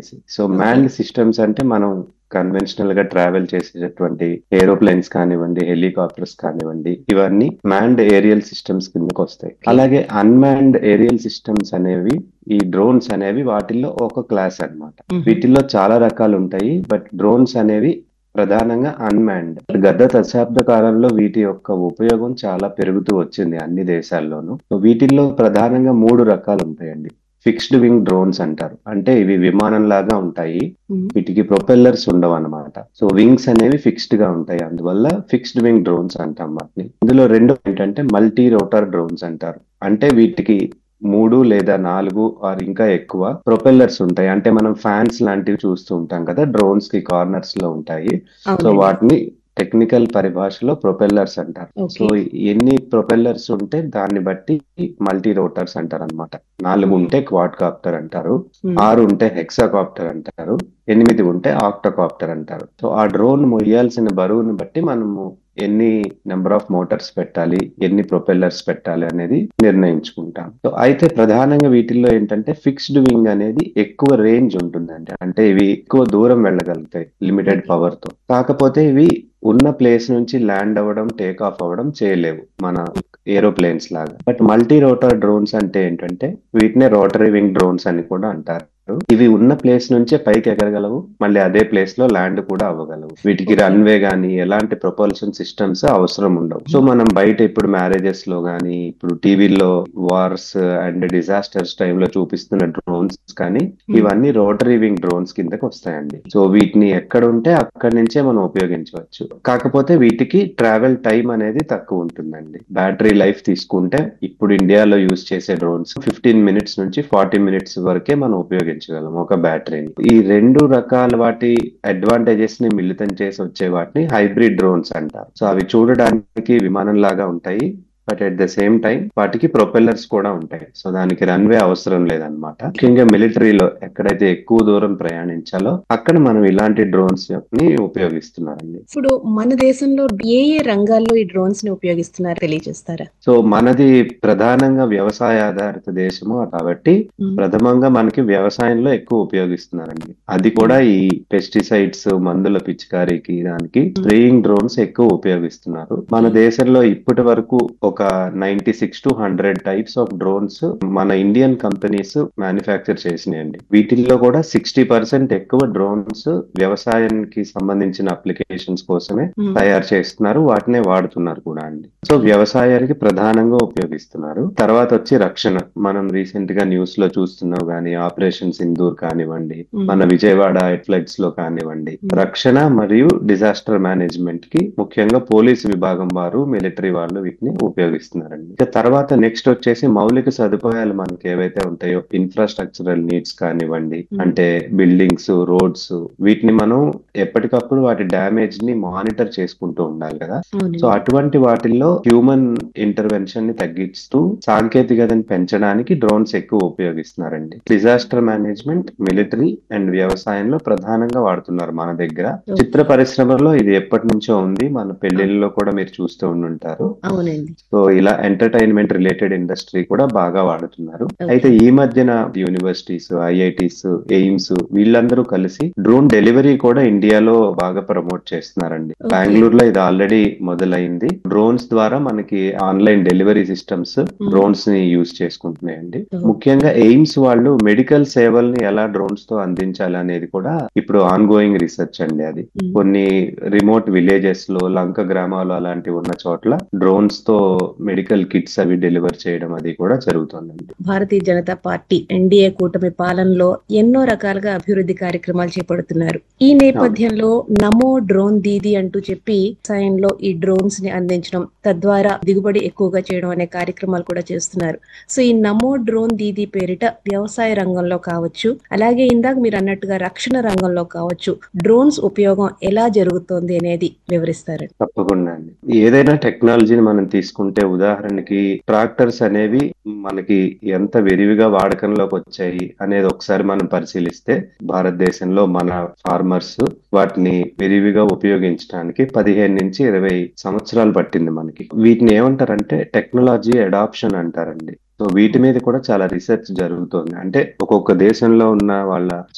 అనేసి so manned systems అంటే మనం కన్వెన్షనల్ గా ట్రావెల్ చేసేటటువంటి ఏరోప్లేన్స్ కానివ్వండి హెలికాప్టర్స్ కానివ్వండి ఇవన్నీ మ్యాన్డ్ ఏరియల్ సిస్టమ్స్ కిందకి వస్తాయి అలాగే అన్మాన్డ్ ఏరియల్ సిస్టమ్స్ అనేవి ఈ డ్రోన్స్ అనేవి వాటిల్లో ఒక క్లాస్ అన్నమాట వీటిల్లో చాలా రకాలు ఉంటాయి బట్ డ్రోన్స్ అనేవి ప్రధానంగా అన్మాన్డ్ గత దశాబ్ద కాలంలో వీటి యొక్క ఉపయోగం చాలా పెరుగుతూ వచ్చింది అన్ని దేశాల్లోనూ సో వీటిల్లో ప్రధానంగా మూడు రకాలు ఉంటాయండి ఫిక్స్డ్ వింగ్ డ్రోన్స్ అంటారు అంటే ఇవి విమానం లాగా ఉంటాయి వీటికి ప్రొపెల్లర్స్ ఉండవు అనమాట సో వింగ్స్ అనేవి ఫిక్స్డ్ గా ఉంటాయి అందువల్ల ఫిక్స్డ్ వింగ్ డ్రోన్స్ అంటాం వాటిని ఇందులో రెండు ఏంటంటే మల్టీ రోటర్ డ్రోన్స్ అంటారు అంటే వీటికి మూడు లేదా నాలుగు ఆర్ ఇంకా ఎక్కువ ప్రొపెల్లర్స్ ఉంటాయి అంటే మనం ఫ్యాన్స్ లాంటివి చూస్తూ ఉంటాం కదా డ్రోన్స్ కి కార్నర్స్ లో ఉంటాయి సో వాటిని టెక్నికల్ పరిభాషలో ప్రొపెల్లర్స్ అంటారు సో ఎన్ని ప్రొపెల్లర్స్ ఉంటే దాన్ని బట్టి మల్టీ రోటర్స్ అంటారు అనమాట నాలుగు ఉంటే క్వాడ్ కాప్టర్ అంటారు ఆరు ఉంటే హెక్సాకాప్టర్ అంటారు ఎనిమిది ఉంటే ఆక్టోకాప్టర్ అంటారు సో ఆ డ్రోన్ మొయ్యాల్సిన బరువుని బట్టి మనము ఎన్ని నెంబర్ ఆఫ్ మోటార్స్ పెట్టాలి ఎన్ని ప్రొపెల్లర్స్ పెట్టాలి అనేది నిర్ణయించుకుంటాం సో అయితే ప్రధానంగా వీటిల్లో ఏంటంటే ఫిక్స్డ్ వింగ్ అనేది ఎక్కువ రేంజ్ ఉంటుందండి అంటే ఇవి ఎక్కువ దూరం వెళ్ళగలుగుతాయి లిమిటెడ్ పవర్ తో కాకపోతే ఇవి ఉన్న ప్లేస్ నుంచి ల్యాండ్ అవ్వడం టేక్ ఆఫ్ అవ్వడం చేయలేవు మన ఏరోప్లేన్స్ లాగా బట్ మల్టీ రోటర్ డ్రోన్స్ అంటే ఏంటంటే వీటినే రోటరీ వింగ్ డ్రోన్స్ అని కూడా అంటారు ఇవి ఉన్న ప్లేస్ నుంచే పైకి ఎగరగలవు మళ్ళీ అదే ప్లేస్ లో ల్యాండ్ కూడా అవ్వగలవు వీటికి రన్వే గానీ ఎలాంటి ప్రొపల్షన్ సిస్టమ్స్ అవసరం ఉండవు సో మనం బయట ఇప్పుడు మ్యారేజెస్ లో గానీ ఇప్పుడు టీవీలో వార్స్ అండ్ డిజాస్టర్స్ టైంలో చూపిస్తున్న డ్రోన్స్ కానీ ఇవన్నీ రోటరీ వింగ్ డ్రోన్స్ కిందకి వస్తాయండి సో వీటిని ఎక్కడ ఉంటే అక్కడి నుంచే మనం ఉపయోగించవచ్చు కాకపోతే వీటికి ట్రావెల్ టైం అనేది తక్కువ ఉంటుందండి బ్యాటరీ లైఫ్ తీసుకుంటే ఇప్పుడు ఇండియాలో యూజ్ చేసే డ్రోన్స్ ఫిఫ్టీన్ మినిట్స్ నుంచి ఫార్టీ మినిట్స్ వరకే మనం ఉపయోగించగలం ఒక బ్యాటరీని ఈ రెండు రకాల వాటి అడ్వాంటేజెస్ ని మిళితం చేసి వచ్చే వాటిని హైబ్రిడ్ డ్రోన్స్ అంటారు సో అవి చూడడానికి విమానం లాగా ఉంటాయి but at the same time వాటికి ప్రొపెల్లర్స్ కూడా ఉంటాయి సో దానికి రన్వే అవసరం లేదనమాట ముఖ్యంగా మిలిటరీలో ఎక్కడైతే ఎక్కువ దూరం ప్రయాణించాలో అక్కడ మనం ఇలాంటి డ్రోన్స్ ని ఉపయోగిస్తున్నారండి ఇప్పుడు మన దేశంలో ఏ ఏ రంగాల్లో ఈ డ్రోన్స్ ని ఉపయోగిస్తున్నారు తెలియజేస్తారా సో మనది ప్రధానంగా వ్యవసాయ ఆధారిత దేశము కాబట్టి ప్రథమంగా మనకి వ్యవసాయంలో ఎక్కువ ఉపయోగిస్తున్నారండి అది కూడా ఈ పెస్టిసైడ్స్ మందుల పిచికారీకి దానికి స్ప్రేయింగ్ డ్రోన్స్ ఎక్కువ ఉపయోగిస్తున్నారు మన దేశంలో ఇప్పటి వరకు ఒక ninety six to hundred types of drones మన ఇండియన్ కంపెనీస్ మ్యానుఫ్యాక్చర్ చేసినాయండి వీటిల్లో కూడా సిక్స్టీ పర్సెంట్ ఎక్కువ డ్రోన్స్ వ్యవసాయానికి సంబంధించిన అప్లికేషన్స్ కోసమే తయారు చేస్తున్నారు వాటినే వాడుతున్నారు కూడా అండి సో వ్యవసాయానికి ప్రధానంగా ఉపయోగిస్తున్నారు తర్వాత వచ్చి రక్షణ మనం రీసెంట్ గా న్యూస్ లో చూస్తున్నాం కానీ ఆపరేషన్ సింధూర్ కానివ్వండి మన విజయవాడ ఫ్లడ్స్ లో కానివ్వండి రక్షణ మరియు డిజాస్టర్ మేనేజ్మెంట్ కి ముఖ్యంగా పోలీస్ విభాగం వారు మిలిటరీ వాళ్ళు వీటిని ఉపయోగిస్తున్నారండి ఇక తర్వాత నెక్స్ట్ వచ్చేసి మౌలిక సదుపాయాలు మనకి ఏవైతే ఉంటాయో ఇన్ఫ్రాస్ట్రక్చరల్ నీడ్స్ కానివ్వండి అంటే బిల్డింగ్స్ రోడ్స్ వీటిని మనం ఎప్పటికప్పుడు వాటి డ్యామేజ్ ని మానిటర్ చేసుకుంటూ ఉండాలి కదా సో అటువంటి వాటిల్లో హ్యూమన్ ఇంటర్వెన్షన్ ని తగ్గిస్తూ సాంకేతికతను పెంచడానికి డ్రోన్స్ ఎక్కువ ఉపయోగిస్తున్నారండి డిజాస్టర్ మేనేజ్మెంట్ మిలిటరీ అండ్ వ్యవసాయంలో ప్రధానంగా వాడుతున్నారు మన దగ్గర చిత్ర పరిశ్రమలో ఇది ఎప్పటి నుంచో ఉంది మన పెళ్లిళ్ళలో కూడా మీరు చూస్తూ ఉండుంటారు అవునండి సో ఇలా ఎంటర్టైన్మెంట్ రిలేటెడ్ ఇండస్ట్రీ కూడా బాగా వాడుతున్నారు అయితే ఈ మధ్యన యూనివర్సిటీస్ ఐఐటీస్ ఎయిమ్స్ వీళ్ళందరూ కలిసి డ్రోన్ డెలివరీ కూడా ఇండియాలో బాగా ప్రమోట్ చేస్తున్నారండి బెంగళూరులో ఇది ఆల్రెడీ మొదలైంది డ్రోన్స్ ద్వారా మనకి ఆన్లైన్ డెలివరీ సిస్టమ్స్ డ్రోన్స్ ని యూజ్ చేసుకుంటున్నాయండి ముఖ్యంగా ఎయిమ్స్ వాళ్ళు మెడికల్ సేవల్ని ఎలా డ్రోన్స్ తో అందించాలి అనేది కూడా ఇప్పుడు ఆన్ గోయింగ్ రీసెర్చ్ అండి అది కొన్ని రిమోట్ విలేజెస్ లో లంక గ్రామాలు అలాంటివి ఉన్న చోట్ల డ్రోన్స్ తో మెడికల్ కిట్స్ అవి డెలివర్ చేయడం అది కూడా జరుగుతుందండి భారతీయ జనతా పార్టీ ఎన్డీఏ కూటమి పాలనలో ఎన్నో రకాలుగా అభివృద్ధి కార్యక్రమాలు చేపడుతున్నారు ఈ నేపథ్యంలో నమో డ్రోన్ దీది అంటూ చెప్పి వ్యవసాయంలో ఈ డ్రోన్స్ ని అందించడం తద్వారా దిగుబడి ఎక్కువగా చేయడం అనే కార్యక్రమాలు కూడా చేస్తున్నారు సో ఈ నమో డ్రోన్ దీది పేరిట వ్యవసాయ రంగంలో కావచ్చు అలాగే ఇందాక మీరు అన్నట్టుగా రక్షణ రంగంలో కావచ్చు డ్రోన్స్ ఉపయోగం ఎలా జరుగుతోంది అనేది వివరిస్తారండి తప్పకుండా అండి ఏదైనా టెక్నాలజీని మనం తీసుకుంటే ఉదాహరణకి ట్రాక్టర్స్ అనేవి మనకి ఎంత విరివిగా వాడకంలోకి వచ్చాయి అనేది ఒకసారి మనం పరిశీలిస్తే భారతదేశంలో మన ఫార్మర్స్ వాటిని విరివిగా ఉపయోగించడానికి పదిహేను నుంచి ఇరవై సంవత్సరాలు పట్టింది మనకి వీటిని ఏమంటారంటే టెక్నాలజీ అడాప్షన్ అంటారండి సో వీటి మీద కూడా చాలా రీసెర్చ్ జరుగుతుంది అంటే ఒక్కొక్క దేశంలో ఉన్న వాళ్ళ